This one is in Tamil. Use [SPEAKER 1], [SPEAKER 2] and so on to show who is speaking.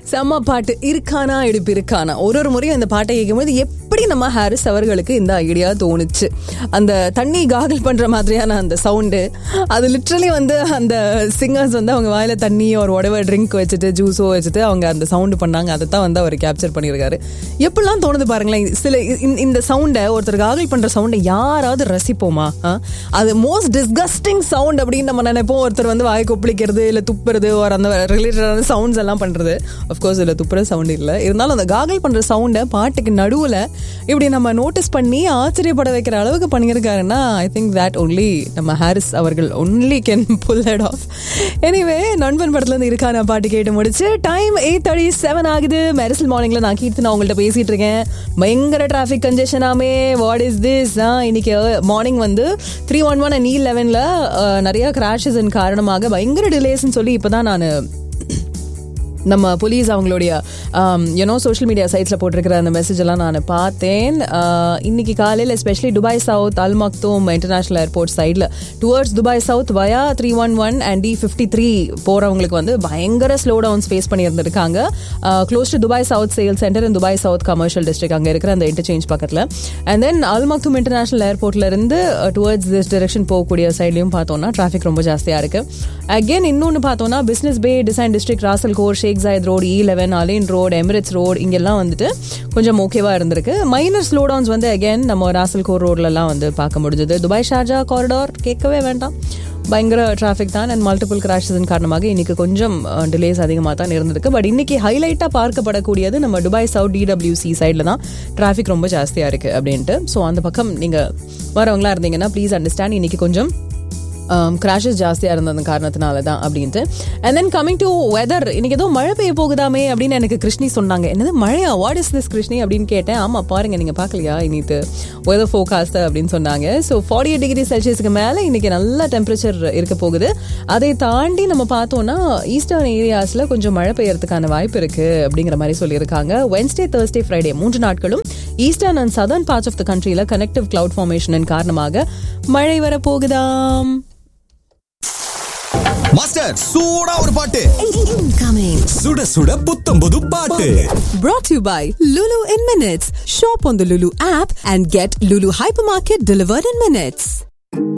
[SPEAKER 1] செம்ம பாட்டு இருக்கானா இடுப்பு இருக்கானா ஒரு ஒரு முறையும் இந்த பாட்டை கேட்கும்போது எப்படி நம்ம ஹாரிஸ் அவர்களுக்கு இந்த ஐடியா தோணுச்சு அந்த தண்ணி காகல் பண்ற மாதிரியான அந்த சவுண்டு அது லிட்ரலி வந்து அந்த சிங்கர்ஸ் வந்து அவங்க வாயில தண்ணி ஒரு உடவை ட்ரிங்க் வச்சுட்டு ஜூஸோ வச்சுட்டு அவங்க அந்த சவுண்டு பண்ணாங்க அதை தான் வந்து அவர் கேப்சர் பண்ணியிருக்காரு எப்படிலாம் தோணுது பாருங்களேன் சில இந்த- இந்த சவுண்டை ஒருத்தர் காகல் பண்ற சவுண்டை யாராவது ரசிப்போமா ஆ? அது மோஸ்ட் டிஸ்கஸ்டிங் சவுண்ட் அப்படின்னு நம்ம நினைப்போம் ஒருத்தர் வந்து வாய் கொப்பளிக்கிறது இல்லை துப்புறது ஒரு அந்த ரிலேட்டடான சவுண்ட்ஸ் எல்லாம் பண்றது அஃப்கோர்ஸ் இதில் துப்புற சவுண்ட் இல்லை இருந்தாலும் அந்த காகல் பண்ற சவுண்டை பாட்டுக்கு நடுவில் இப்படி நம்ம நோட்டீஸ் பண்ணி ஆச்சரியப்பட வைக்கிற அளவுக்கு பண்ணியிருக்காருன்னா ஐ திங்க் தட் ஒன்லி நம்ம ஹாரிஸ் அவர்கள் only can pull head off anyway Nanban படத்துல இருந்து இருக்கான பாட்டு கேட்டு முடிச்சு டைம் எயிட் தேர்ட்டி செவன் ஆகுது மெரிசல் மார்னிங்ல நான் கீர்த்து நான் உங்கள்ட்ட பேசிட்டு இருக்கேன் பயங்கர டிராஃபிக் கன்ஜெஷனாமே வாட் இஸ் திஸ் இன்னைக்கு மார்னிங் வந்து three one one and E லெவனில் நிறைய கிராஷஸ் காரணமாக பயங்கர டிலேஸ்ன்னு சொல்லி இப்போதான் நான் நம்ம போலீஸ் அவங்களுடைய யூனோ சோஷியல் மீடியா சைட்ஸில் போட்டிருக்கிற அந்த மெசேஜ் எல்லாம் நான் பார்த்தேன் ஆஹ், இன்னைக்கு காலையில் especially Dubai South Al Maktoum International Airport சைடில் towards Dubai South via three one one and D fifty three போகிறவங்களுக்கு வந்து பயங்கர ஸ்லோ டவுன்ஸ் ஃபேஸ் பண்ணியிருந்திருக்காங்க close to Dubai South sale centre and Dubai South commercial district அங்கே இருக்கிற அந்த இன்டர்சேஞ்ச் பக்கத்தில் and then Al Maktoum International ஏர்போர்ட்ல இருந்து டுவர்ட்ஸ் திஸ் டிரெக்ஷன் போகக்கூடிய சைட்லையும் பார்த்தோம்னா டிராஃபிக் ரொம்ப ஜாஸ்தியாக இருக்கு அகைன் இன்னொன்று பார்த்தோம்னா Business Bay design district Ras Al Khor Sheikh Zayed Road E eleven Al Ain Road Emirates Road இங்கெல்லாம் வந்துட்டு கொஞ்சம் ஓகேவா இருந்திருக்கு மைனர் ஸ்லோ டவுன்ஸ் வந்து அகைன் நம்ம ராசல் கோர் ரோட்லலாம் வந்து பார்க்க முடிஞ்சது துபாய் ஷார்ஜா காரிடார் கேட்கவே வேண்டாம் பயங்கர டிராஃபிக் தான் அண்ட் மல்டிபிள் கிராஷஸின் காரணமாக இன்னைக்கு கொஞ்சம் டிலேஸ் அதிகமாக தான் இருந்திருக்கு பட் இன்னைக்கு ஹைலைட்டாக பார்க்கப்படக்கூடியது நம்ம துபாய் சவுத் டிடபிள்யூசி சைடில் தான் டிராஃபிக் ரொம்ப ஜாஸ்தியாக இருக்குது அப்படின்ட்டு ஸோ அந்த பக்கம் நீங்கள் வரவங்களா இருந்தீங்கன்னா ப்ளீஸ் அண்டர்ஸ்டாண்ட் இன்னைக்கு கொஞ்சம் கிராஷஸ் ஜாஸ்தியாக இருந்தது காரணத்தினால தான் அப்படின்ட்டு and then coming to weather இன்னைக்கு ஏதோ மழை பெய்ய போகுதாமே அப்படின்னு எனக்கு கிருஷ்ணி சொன்னாங்க என்னது மழையா வாட் இஸ் திஸ் கிருஷ்ணி அப்படின்னு கேட்டேன் ஆமாம் பாருங்க நீங்கள் பார்க்கலையா இன்னைக்கு வெதர் ஃபோகாஸ்ட் அப்படின்னு சொன்னாங்க ஸோ ஃபார்ட்டி எயிட் டிகிரி செல்சியஸ்க்கு மேலே இன்னைக்கு நல்ல டெம்பரேச்சர் இருக்க போகுது அதை தாண்டி நம்ம பார்த்தோம்னா ஈஸ்டர்ன் ஏரியாஸில் கொஞ்சம் மழை பெய்யறதுக்கான வாய்ப்பு இருக்கு அப்படிங்கிற மாதிரி சொல்லியிருக்காங்க வென்ஸ்டே தேர்ஸ்டே ஃப்ரைடே மூன்று நாட்களும் eastern and southern parts of the கண்ட்ரியில் கனெக்டிவ் கிளவுட் ஃபார்மேஷனின் காரணமாக மழை வரப்போகுதாம்
[SPEAKER 2] மாஸ்டர் சூடா ஒரு பாட்டு
[SPEAKER 3] Incoming.
[SPEAKER 2] சுட சுட புத்தம் புது பாட்டு
[SPEAKER 3] Brought to you by Lulu in Minutes. Shop on the Lulu app and get Lulu Hypermarket delivered in minutes.